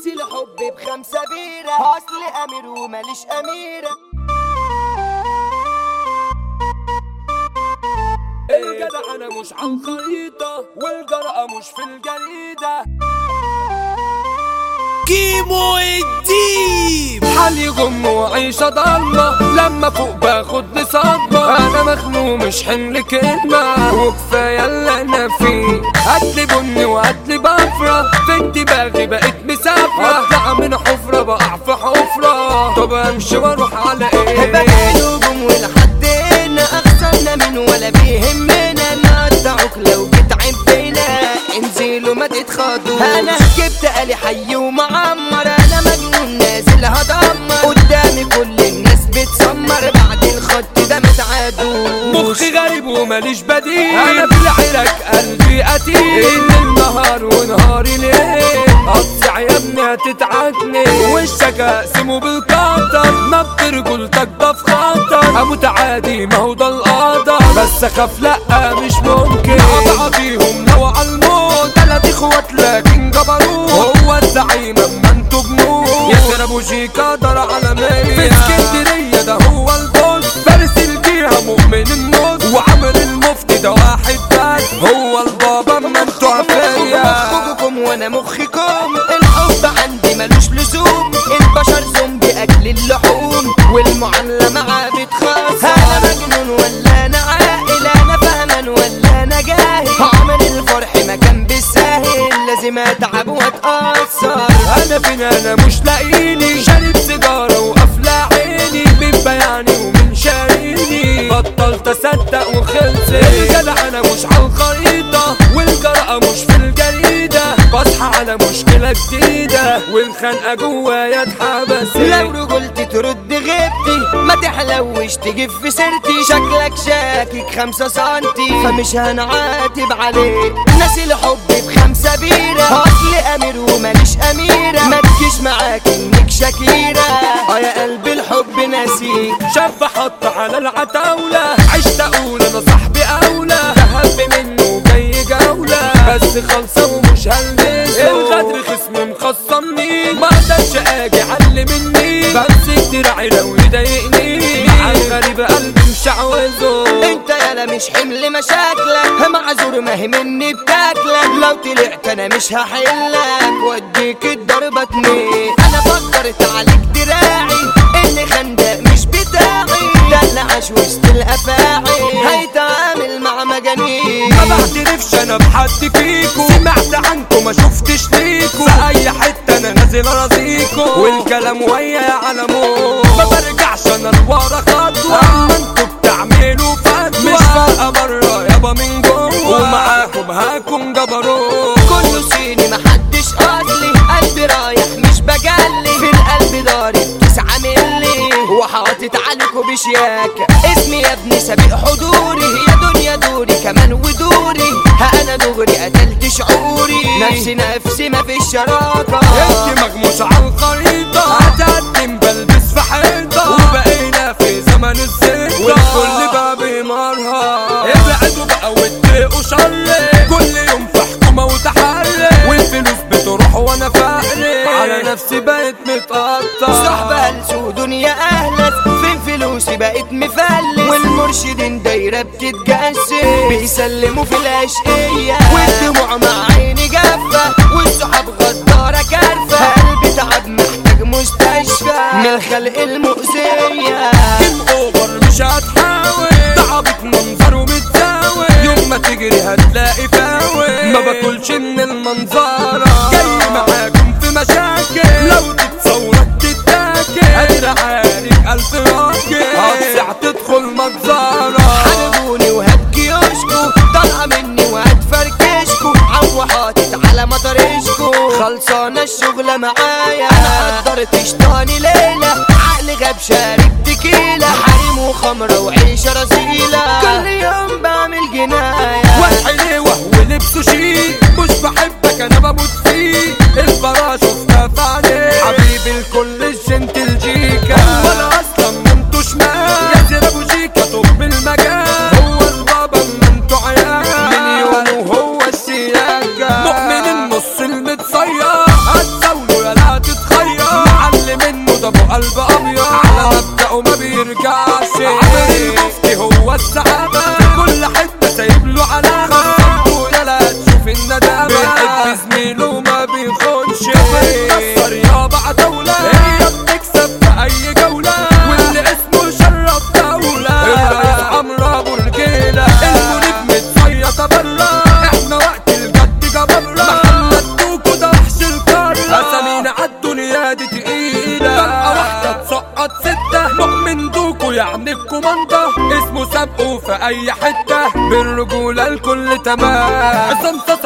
ناسي الحب بخمسة بيرة اصل امير وماليش اميرة الجدع انا مش على الخريطة والجرأة مش في الجريدة كيمو الديب حالي غم وعيشة ضلمة لما فوق باخد لي صدمة انا مخنوق مش حمل كلمة وكفاية اللي انا فيه هاتلي بني وهاتلي بفرة في انتباهي بقيت مسافرة اطلع من حفرة بقع في حفرة طب امشي واروح على ايه بقى نجوم ولحد هنا اخسرنا من ولا بيهمنا نقطعك لو جيت عبينا انزلوا ما تتخضوا انا جبت الي حي ومعمر انا مجنون نازل هدمر قدامي كل الناس بتسمر بعد الخط ده متعادوش مخي غريب وماليش بديل انا في العراك قلبي قتيل ان النهار ونهاري ليل قطع يا ابني هتتعكني وشك اقسمه بالقطر ما برجولتك ده في خطر اموت عادي ما هو ده القدر بس اخاف لا مش ممكن اقطع فيهم لو على الموت تلات اخوات لكن جبروت هو الزعيم اما انتوا جنود يضربوا شيك قدر عالمية في اسكندرية ده هو البوس فارس الجيهة مؤمن النص وعامل المفتي ده واحد بس هو البابا اما انتوا عفارية مخكم وانا مخكم الحب عندي ملوش لزوم البشر زومبي اكل اللحوم والمعاملة معاه بتخاف انا مجنون ولا انا عاقل انا فهمان ولا انا جاهل عمل الفرح ما كان بالساهل لازم اتعب واتأثر انا فين انا مش لاقيني شارب سيجارة وقافلة عيني من بياني ومن شاريني بطلت اصدق وخلصت الجدع انا مش على الخريطة والجرأة مش في الجريدة بصحى على مشكلة جديدة والخنقة جوايا اتحبست لو رجلتي ترد غيبتي ما تحلوش تجيب في سيرتي شكلك شاكك خمسة سنتي فمش هنعاتب عليك ناسي الحب بخمسة بيرة اصل امير وماليش اميرة ما تجيش معاك انك شكيرة اه يا قلبي الحب ناسيك شاب حط على العتاولة عشت اقول انا صاحبي اولى ذهب منه جاي جولة بس خلصة ومش هلبسه الغدر خصم مخصمني ما اقدرش اجي علي مني بمسك دراعي لو يضايقني مع الغريب قلبي مش عاوزه انت يالا مش حمل مشاكلك معذور ما هي مني بتاكلك لو طلعت انا مش هحلك واديك الضربة اتنين انا فكرت عليك دراعي اللي خندق مش بتاعي ده اللي عاش وسط الافاعي هيتعامل مع مجانين ما بعترفش انا بحد فيكو سمعت عنكم ما شفتش ليكو في اي حتة انا نازل ارازيكو والكلام ويا على موت ما برجعش انا لورا خطوة اما انتوا بتعملوا فتوى مش فارقة برا يابا من جوه ومعاكم هاكم جبروت كله صيني محدش اصلي قلبي رايح مش بجلي في القلب ضارب تسعة ملي وحاطط عليكوا بشياكة اسمي يا ابني سابق حضوري يا دنيا دوري كمان ودوري ها انا دغري قتلت شعوري نفسي نفسي ما في شراكة الدماغ مش على الخريطة هتقدم بلبس في حيطة وبقينا في زمن الزيطة والكل بقى بيمرها ابعدوا بقى واتقوا شر كل يوم في حكومة وتحري والفلوس بتروح وانا فقري على نفسي بقيت متقطع صحبة هلسو دنيا اهلك فين فلوسي بقيت مفلس والمرشدين دايرة بتتجسس بيسلموا في العشقية والدموع مع عيني جافة والصحاب غدارة كارفة قلبي تعب محتاج مستشفى من الخلق المؤذية جيم اوفر مش هتحاول تعبك منظر ومتزاول يوم ما تجري هتلاقي فاول ما باكلش من المنظرة جاي معاكم في مشاكل لو تتصورك تتاكل قادر عارف الف راجل هتسع تدخل مجزرة حاربوني وهبكي يشكو طالعة مني وهتفركشكو عو حاطط على مطرشكو خلصانة الشغلة معايا انا قدرت اشطاني ليلة عقلي غاب شارب تكيلة حريم وخمرة وعيشة رزيلة كل يوم بعمل جناية والحلي وهو لبسه شيك مش بحبك انا بموت فيك الفراشة شفتها في عينيك حبيبي الكل الجنتل جيكا وانا اصلا ما انتو شمال يا زين ابو جيكا طب المجال هو البابا ما انتو عيال من يومه هو السياجة مؤمن النص المتصير هتزاوله يا لا بيخونش بتكسر يابا عتاولة هي بتكسب في اي جولة واللي اسمه شرف دولة الرئيس عمرو ابو رجيلة المنيب متصيط برا احنا وقت الجد جبرة محمد دوكو ده وحش القارة اسامينا عالدنيا دي تقيلة فرقة واحدة تسقط ستة مؤمن دوكو يعني الكوماندا اسمه سابقه في اي حتة بالرجولة الكل تمام عصام صاصا